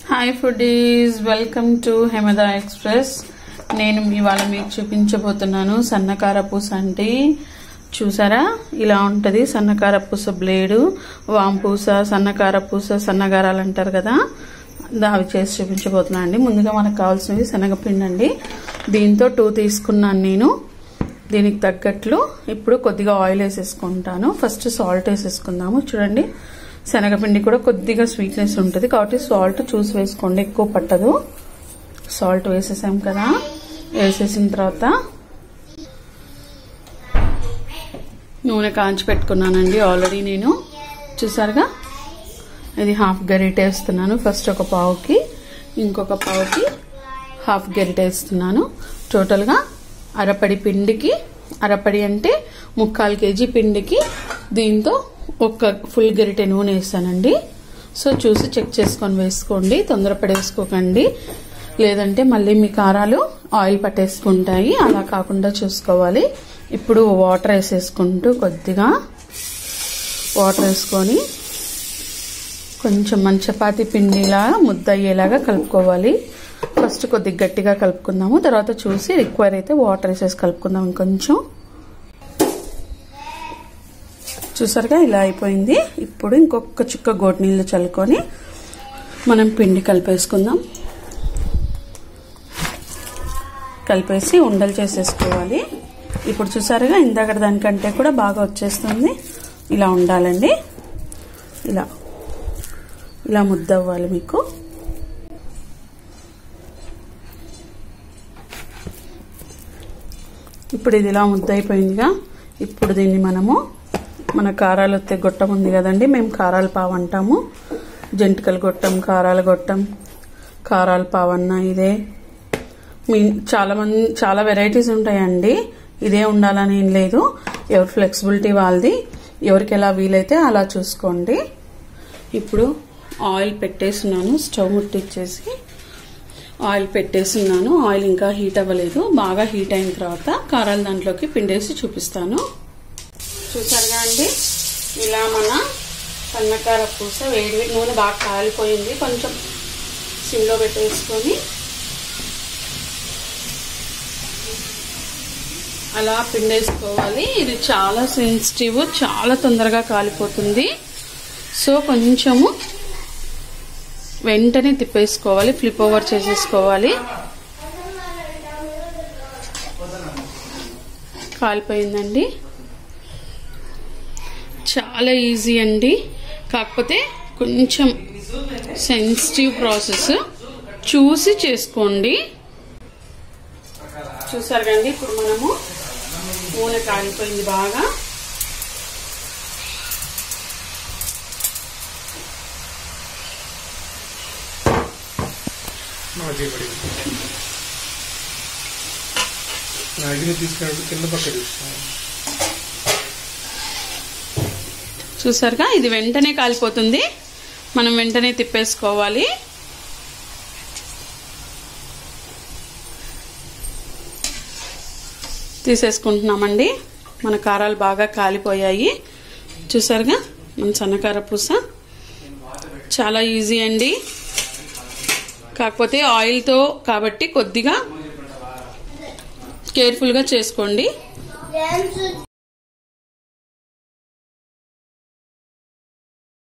hi foodies welcome to Hemada express నేను ఇవాళ మీకు చూపించబోతున్నాను సన్నకార పూస అంటే చూసారా ఇలా ఉంటుంది సన్నకార పూస బ్లేడు వాంపూస సన్నకార పూస సన్నగారాలు అంటారు కదా దా- అవి చేసి చూపించబోతున్నాను అండి ముందుగా మనకు కావాల్సినవి శనగపిండి అండి దీంతో టూ తీసుకున్నాను నేను దీనికి తగ్గట్లు ఇప్పుడు కొద్దిగా ఆయిల్ వేసేసుకుంటాను ఫస్ట్ సాల్ట్ వేసేసుకుందాము చూడండి శనగపిండి కూడా కొద్దిగా స్వీట్నెస్ ఉంటుంది కాబట్టి సాల్ట్ చూసి వేసుకోండి ఎక్కువ పట్టదు సాల్ట్ వేసేసాం కదా వేసేసిన తర్వాత నూనె కాంచి పెట్టుకున్నానండి ఆల్రెడీ నేను చూసారుగా ఇది హాఫ్ గరిటె వేస్తున్నాను ఫస్ట్ ఒక పావుకి ఇంకొక పావుకి హాఫ్ గరిటె వేస్తున్నాను టోటల్గా అరపడి పిండికి అరపడి అంటే ముక్కాలు కేజీ పిండికి దీంతో ఒక ఫుల్ గరిటె నూనె వేస్తానండి సో చూసి చెక్ చేసుకొని వేసుకోండి తొందరపడి వేసుకోకండి లేదంటే మళ్ళీ మీ కారాలు ఆయిల్ పట్టేసుకుంటాయి అలా కాకుండా చూసుకోవాలి ఇప్పుడు వాటర్ వేసేసుకుంటూ కొద్దిగా వాటర్ వేసుకొని కొంచెం మన చపాతీ పిండిలా ముద్ద అయ్యేలాగా కలుపుకోవాలి ఫస్ట్ కొద్దిగా గట్టిగా కలుపుకుందాము తర్వాత చూసి రిక్వైర్ అయితే వాటర్ వేసేసి కలుపుకుందాం ఇంకొంచెం చూసారుగా ఇలా అయిపోయింది ఇప్పుడు ఇంకొక చుక్క గోటు నీళ్ళు చల్లుకొని మనం పిండి కలిపేసుకుందాం కలిపేసి ఉండలు చేసేసుకోవాలి ఇప్పుడు చూసారుగా ఇందాక దానికంటే కూడా బాగా వచ్చేస్తుంది ఇలా ఉండాలండి ఇలా ఇలా ముద్ద అవ్వాలి మీకు ఇప్పుడు ఇది ఇలా ముద్ద అయిపోయిందిగా ఇప్పుడు దీన్ని మనము మన కారాలు వస్తే గొట్టం ఉంది కదండి మేము కారాల పావు అంటాము జంతికల గొట్టం కారాల గొట్టం కారాల పావు అన్న ఇదే మీ చాలా మంది చాలా వెరైటీస్ ఉంటాయండి ఇదే ఉండాలని ఏం లేదు ఎవరి ఫ్లెక్సిబిలిటీ వాళ్ళది ఎవరికి ఎలా వీలైతే అలా చూసుకోండి ఇప్పుడు ఆయిల్ పెట్టేస్తున్నాను స్టవ్ ముట్టించేసి ఆయిల్ పెట్టేస్తున్నాను ఆయిల్ ఇంకా హీట్ అవ్వలేదు బాగా హీట్ అయిన తర్వాత కారాలు దాంట్లోకి పిండేసి చూపిస్తాను చూసారుగా అండి ఇలా మన సన్నకార పూస వేడి నూనె బాగా కాలిపోయింది కొంచెం సిమ్లో పెట్టేసుకొని అలా పిండేసుకోవాలి ఇది చాలా సెన్సిటివ్ చాలా తొందరగా కాలిపోతుంది సో కొంచెము వెంటనే తిప్పేసుకోవాలి ఫ్లిప్ ఓవర్ చేసేసుకోవాలి కాలిపోయిందండి చాలా ఈజీ అండి కాకపోతే కొంచెం సెన్సిటివ్ ప్రాసెస్ చూసి చేసుకోండి చూసారు కండి ఇప్పుడు మనము నూనె కాలిపోయింది బాగా నాకే పడి నాగిని తీసుకున్నప్పుడు కింద పక్క చూస్తాను చూసారుగా ఇది వెంటనే కాలిపోతుంది మనం వెంటనే తిప్పేసుకోవాలి తీసేసుకుంటున్నామండి మన కారాలు బాగా కాలిపోయాయి చూసారుగా మన సన్నకార పూస చాలా ఈజీ అండి కాకపోతే ఆయిల్తో కాబట్టి కొద్దిగా కేర్ఫుల్గా చేసుకోండి